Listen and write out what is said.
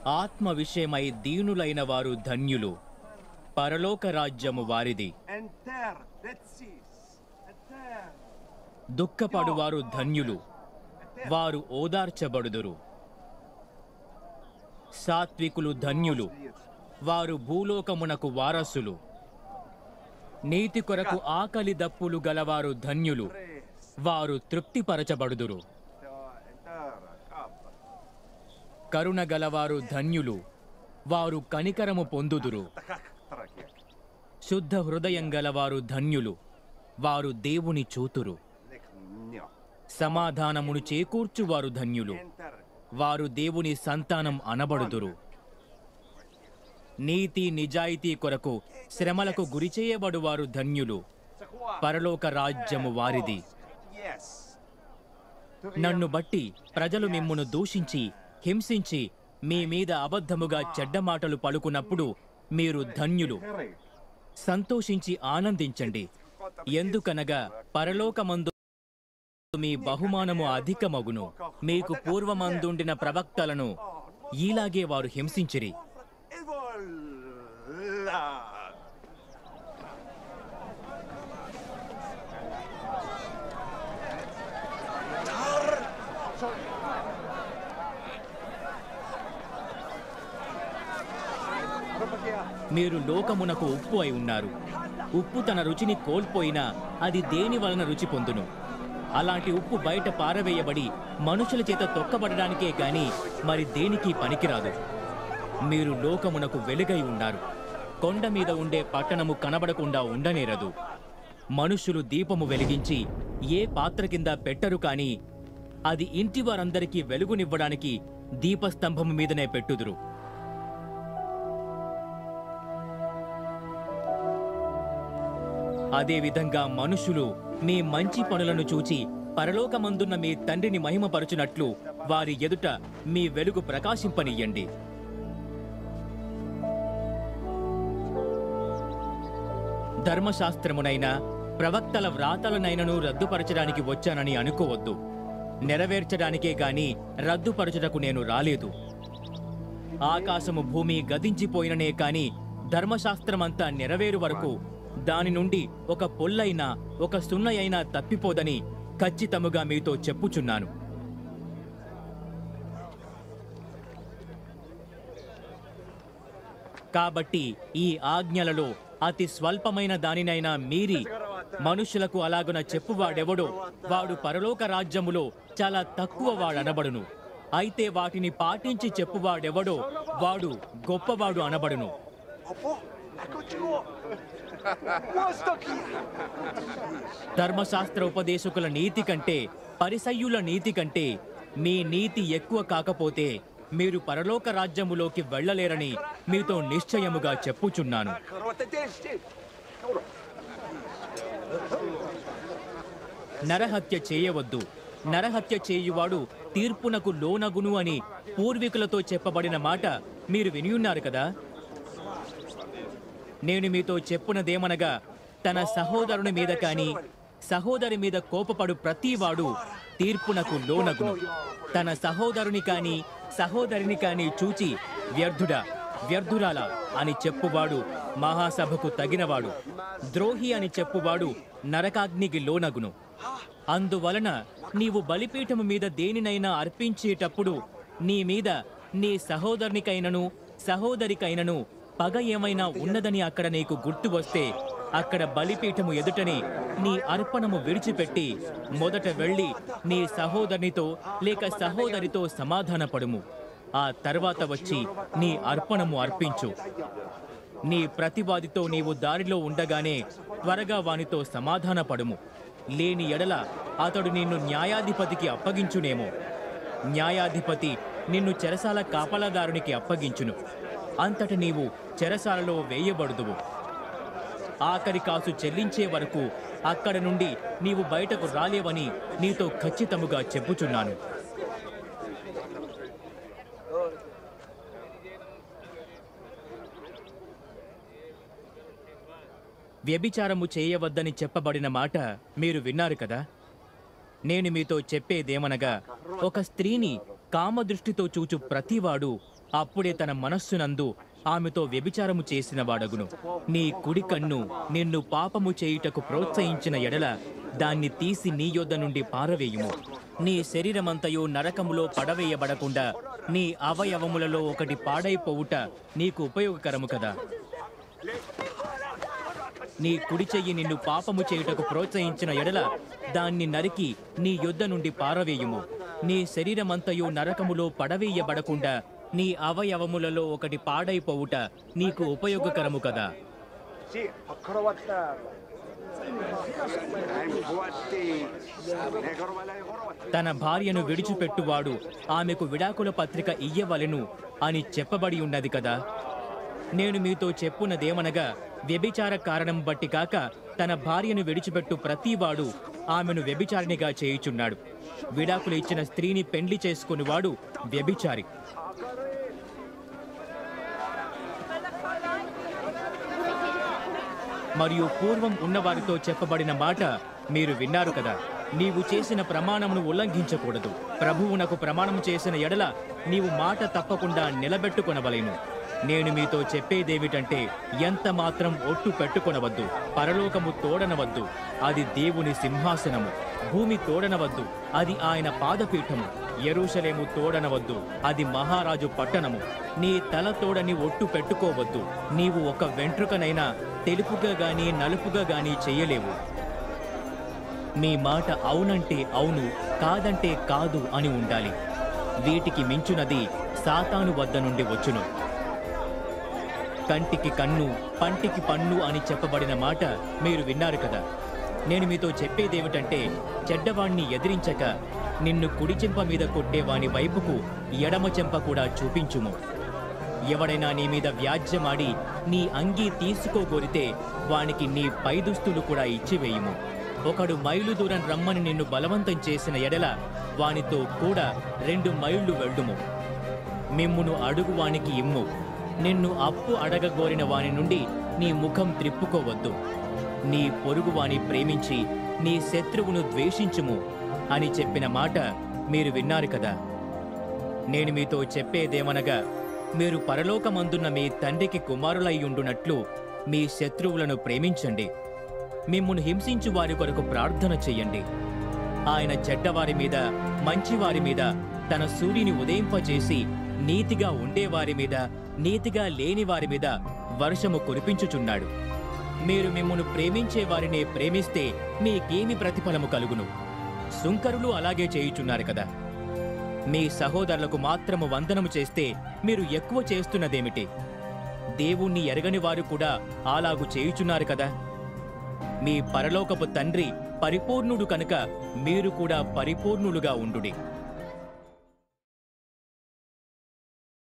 ఆత్మ విషయమై దీనులైన వారు ధన్యులు పరలోక రాజ్యము వారిది Enter, let's cease. Enter, దుఃఖపడువారు ధన్యులు enter. వారు ఓదార్చబడుదురు సాత్వికులు ధన్యులు వారు భూలోకమునకు వారసులు నీతి కొరకు ఆకలి దప్పులు గలవారు ధన్యులు వారు తృప్తిపరచబడుదురు Enter, come. కరుణ గలవారు ధన్యులు వారు కనికరము పొందుదురు Takak, tarakia. శుద్ధ హృదయం గలవారు ధన్యులు వారు దేవుని చూతురు Lek nyo. సమాధానమును చేకూర్చువారు ధన్యులు Enter. వారు దేవుని సంతానం అనబడుదురు నీతి నిజాయితీ కొరకు శ్రమలకు గురిచేయబడువారు ధన్యులు Sakwa. పరలోక రాజ్యము వారిది Yes. నన్ను బట్టి ప్రజలు మిమ్మును దూషించి హింసించి మీ మీద అబద్ధముగా చెడ్డ మాటలు పలుకున్నప్పుడు మీరు ధన్యులు Hurry. సంతోషించి ఆనందించండి ఎందుకనగా పరలోకమందు మీ బహుమానము అధికమగును మీకు పూర్వమందుండిన ప్రవక్తలను ఈలాగే వారు హింసించిరి Evola. మీరు లోకమునకు ఉప్పు అయి ఉన్నారు ఉప్పు తన రుచిని కోల్పోయినా అది దేని వలన రుచి పొందును అలాంటి ఉప్పు బయట పారవేయబడి మనుషుల చేత తొక్కబడడానికే గాని మరి దేనికి పనికిరాదు మీరు లోకమునకు వెలుగై ఉన్నారు కొండ మీద ఉండే పట్టణము కనబడకుండా ఉండనేరదు మనుషులు దీపము వెలిగించి ఏ పాత్ర కింద పెట్టరు కాని అది ఇంటి వారందరికీ వెలుగునివ్వడానికి దీపస్తంభము మీదనే పెట్టుదురు అదేవిధంగా మనుషులు మీ మంచి పనులను చూచి పరలోకమందున్న మీ తండ్రిని మహిమపరచునట్లు వారి ఎదుట మీ వెలుగు ప్రకాశింపనియ్యండి ధర్మశాస్త్రమునైనా ప్రవక్తల వ్రాతలనైనను రద్దుపరచడానికి వచ్చానని అనుకోవద్దు నెరవేర్చడానికే గాని రద్దుపరచుటకు నేను రాలేదు ఆకాశము భూమి గతించిపోయిననే కాని ధర్మశాస్త్రమంతా నెరవేరు వరకు దాని నుండి ఒక పొల్లైనా ఒక సున్నయైనా తప్పిపోదని ఖచ్చితముగా మీతో చెప్పుచున్నాను కాబట్టి ఈ ఆజ్ఞలలో అతి స్వల్పమైన దానినైనా మీరి మనుషులకు అలాగున చెప్పువాడెవడో వాడు పరలోక రాజ్యములో చాలా తక్కువ వాడనబడును అయితే వాటిని పాటించి చెప్పువాడెవడో వాడు గొప్పవాడు అనబడును Opo, ako chuo. Wastaki. ధర్మశాస్త్ర ఉపదేశకుల నీతి కంటే పరిసయ్యుల నీతి కంటే మీ నీతి ఎక్కువ కాకపోతే మీరు పరలోక రాజ్యములోకి వెళ్ళలేరని మీతో నిశ్చయముగా చెప్పుచున్నాను Karwate desti. Ora. నరహత్య చేయవద్దు నరహత్య చేయువాడు తీర్పునకు లోనగును అని పూర్వీకులతో చెప్పబడిన మాట మీరు వినియున్నారు కదా నేను మీతో చెప్పునదేమనగా తన సహోదరుని మీద కాని సహోదరి మీద కోపపడు ప్రతివాడు తీర్పునకు లోనగును తన సహోదరుని కాని సహోదరిని కాని చూచి వ్యర్థుడా వ్యర్థురాలా అని చెప్పువాడు మహాసభకు తగినవాడు ద్రోహి అని చెప్పువాడు నరకాగ్నికి లోనగును అందువలన నీవు బలిపీఠము మీద దేనినైనా అర్పించేటప్పుడు నీ మీద నీ సహోదరునికైనను సహోదరికైనను పగ ఏమైనా ఉన్నదని అక్కడ నీకు గుర్తు వస్తే అక్కడ బలిపీఠము ఎదుటనే నీ అర్పణము విడిచిపెట్టి మొదట వెళ్ళి నీ సహోదరునితో లేక సహోదరితో సమాధానపడుము ఆ తర్వాత వచ్చి నీ అర్పణము అర్పించు నీ ప్రతివాదితో నీవు దారిలో ఉండగానే త్వరగా వానితో సమాధానపడుము లేని ఎడల అతడు నిన్ను న్యాయాధిపతికి అప్పగించునేమో న్యాయాధిపతి నిన్ను చెరసాల కాపలాదారునికి అప్పగించును అంతట నీవు చెరసాలలో వేయబడుదువు ఆఖరి కాసు చెల్లించే వరకు అక్కడ నుండి నీవు బయటకు రాలేవని నీతో ఖచ్చితముగా చెప్పుచున్నాను వ్యభిచారము చేయవద్దని చెప్పబడిన మాట మీరు విన్నారు కదా నేను మీతో చెప్పేదేమనగా ఒక స్త్రీని కామదృష్టితో చూచు ప్రతివాడు అప్పుడే తన మనస్సునందు ఆమెతో వ్యభిచారము చేసిన వాడగును నీ కుడి కన్ను నిన్ను పాపము చేయుటకు ప్రోత్సహించిన ఎడల దాన్ని తీసి నీ యొద్ద నుండి పారవేయుము నీ శరీరమంతయు నరకములో పడవేయబడకుండా నీ అవయవములలో ఒకటి పాడైపోవుట నీకు ఉపయోగకరము కదా నీ కుడి చెయ్యి నిన్ను పాపము చేయుటకు ప్రోత్సహించిన ఎడల దాన్ని నరికి నీ యొద్ద నుండి పారవేయుము నీ శరీరమంతయు నరకములో పడవేయబడకుండా నీ అవయవములలో ఒకటి పాడైపోవుట నీకు ఉపయోగకరము కదా Sì, ho crovatta. I'm buatti. Ne corvale corvatta. తన భార్యను విడిచిపెట్టువాడు ఆమెకు విడాకుల పత్రిక ఇయ్యవలెను అని చెప్పబడి ఉన్నది కదా నేను మీతో చెప్పున్నదేమనగా వ్యభిచార కారణం బట్టి కాక తన భార్యను విడిచిపెట్టు ప్రతివాడు ఆమెను వ్యభిచారినిగా చేయుచున్నాడు విడాకులు ఇచ్చిన స్త్రీని పెండ్లి చేసుకునివాడు వ్యభిచారి మరియు పూర్వం ఉన్నవారితో చెప్పబడిన మాట మీరు విన్నారు కదా నీవు చేసిన ప్రమాణమును ఉల్లంఘించకూడదు ప్రభువునకు ప్రమాణం చేసిన ఎడల నీవు మాట తప్పకుండా నిలబెట్టుకొనవలెను నేను మీతో చెప్పేదేమిటంటే ఎంత మాత్రం ఒట్టు పెట్టుకొనవద్దు పరలోకము తోడనవద్దు అది దేవుని సింహాసనము భూమి తోడనవద్దు అది ఆయన పాదపీఠము ఎరుషలేము తోడనవద్దు అది మహారాజు పట్టణము నీ తల తోడని ఒట్టు పెట్టుకోవద్దు నీవు ఒక వెంట్రుకనైనా తెలుపుగా గాని నలుపుగా గాని చెయ్యలేవు మీ మాట అవునంటే అవును కాదంటే కాదు అని ఉండాలి వీటికి మించునది సాతాను వద్ద నుండి వచ్చును కంటికి కన్ను పంటికి పన్ను అని చెప్పబడిన మాట మీరు విన్నారు కదా నేను మీతో చెప్పేదేమిటంటే చెడ్డవాణ్ణి ఎదిరించక నిన్ను కుడి చెంప మీద కొట్టే వాని వైపుకు ఎడమ చెంప కూడా చూపించుము ఎవడైనా నీ మీద వ్యాజ్యమాడి నీ అంగీ తీసుకోగోరితే వానికి నీ పైదుస్తులు కూడా ఇచ్చివేయుము ఒకడు మైలు దూరం రమ్మని నిన్ను బలవంతం చేసిన ఎడల వానితో కూడా రెండు మైళ్ళు వెళ్ళుము మిమ్మును అడుగు వానికి ఇమ్ము నిన్ను అప్పు అడగగోరిన వాని నుండి నీ ముఖం త్రిప్పుకోవద్దు నీ పొరుగువాని ప్రేమించి నీ శత్రువును ద్వేషించుము అని చెప్పిన మాట మీరు విన్నారు కదా నేను మీతో చెప్పేదేమనగా మీరు పరలోకమందున్న మీ తండ్రికి కుమారులయ్యుండునట్లు మీ శత్రువులను ప్రేమించండి మిమ్మును హింసించు వారి కొరకు ప్రార్థన చెయ్యండి ఆయన చెడ్డవారి మీద మంచివారి మీద తన సూర్యుని ఉదయింపచేసి నీతిగా ఉండేవారి మీద నీతిగా లేని వారి మీద వర్షము కురిపించుచున్నాడు మీరు మిమ్మును ప్రేమించే వారినే ప్రేమిస్తే మీకేమి ప్రతిఫలము కలుగును సుంకరులు అలాగే చేయుచున్నారు కదా మీ సహోదరులకు మాత్రము వందనము చేస్తే మీరు ఎక్కువ చేస్తున్నదేమిటి దేవుణ్ణి ఎరగని వారు కూడా అలాగు చేయుచున్నారు కదా మీ పరలోకపు తండ్రి పరిపూర్ణుడు కనుక మీరు కూడా పరిపూర్ణులుగా ఉండుడి